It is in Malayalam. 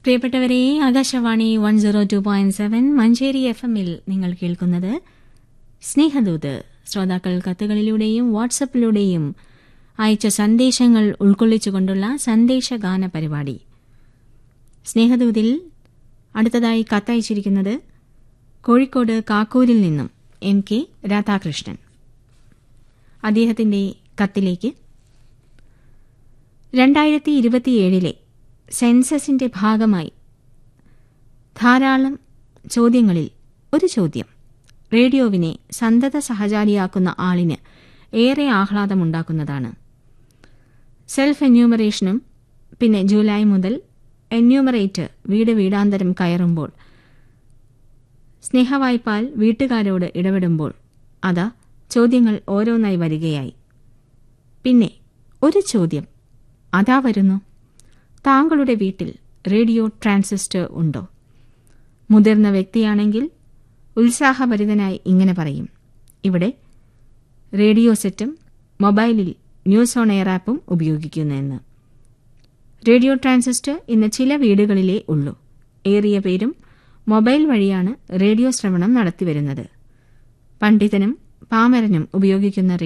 പ്രിയപ്പെട്ടവരെ Akashvani one zero two point seven Manjeri F എമ്മിൽ നിങ്ങൾ കേൾക്കുന്നത് സ്നേഹദൂത് ശ്രോതാക്കൾ കത്തുകളിലൂടെയും വാട്സപ്പിലൂടെയും അയച്ച സന്ദേശങ്ങൾ ഉൾക്കൊള്ളിച്ചുകൊണ്ടുള്ള സന്ദേശഗാന പരിപാടി സ്നേഹദൂതിൽ അടുത്തതായി കത്തയച്ചിരിക്കുന്നത് കോഴിക്കോട് കാക്കൂരിൽ നിന്നും എം കെ രാധാകൃഷ്ണൻ അദ്ദേഹത്തിന്റെ കത്തിലേക്ക് രണ്ടായിരത്തി ഇരുപത്തിയേഴിലെ സെൻസസിന്റെ ഭാഗമായി ധാരാളം ചോദ്യങ്ങളിൽ ഒരു ചോദ്യം റേഡിയോവിനെ സന്തത സഹചാരിയാക്കുന്ന ആളിന് ഏറെ ആഹ്ലാദമുണ്ടാക്കുന്നതാണ് സെൽഫ് എന്യൂമറേഷനും പിന്നെ ജൂലൈ മുതൽ എന്യൂമറേറ്റ് വീട് വീടാന്തരം കയറുമ്പോൾ സ്നേഹവായ്പാൽ വീട്ടുകാരോട് ഇടപെടുമ്പോൾ അതാ ചോദ്യങ്ങൾ ഓരോന്നായി വരികയായി പിന്നെ ഒരു ചോദ്യം അതാ വരുന്നു താങ്കളുടെ വീട്ടിൽ റേഡിയോ ട്രാൻസിസ്റ്റർ ഉണ്ടോ മുതിർന്ന വ്യക്തിയാണെങ്കിൽ ഉത്സാഹഭരിതനായി ഇങ്ങനെ പറയും ഇവിടെ റേഡിയോ സെറ്റും മൊബൈലിൽ ന്യൂസ് ഓൺ എയർ ആപ്പും ഉപയോഗിക്കുന്നുവെന്ന് റേഡിയോ ട്രാൻസിസ്റ്റർ ഇന്ന് ചില വീടുകളിലേ ഉള്ളൂ ഏറിയ പേരും മൊബൈൽ വഴിയാണ് റേഡിയോ ശ്രവണം നടത്തിവരുന്നത് പണ്ഡിതനും പാമരനും ഉപയോഗിക്കുന്ന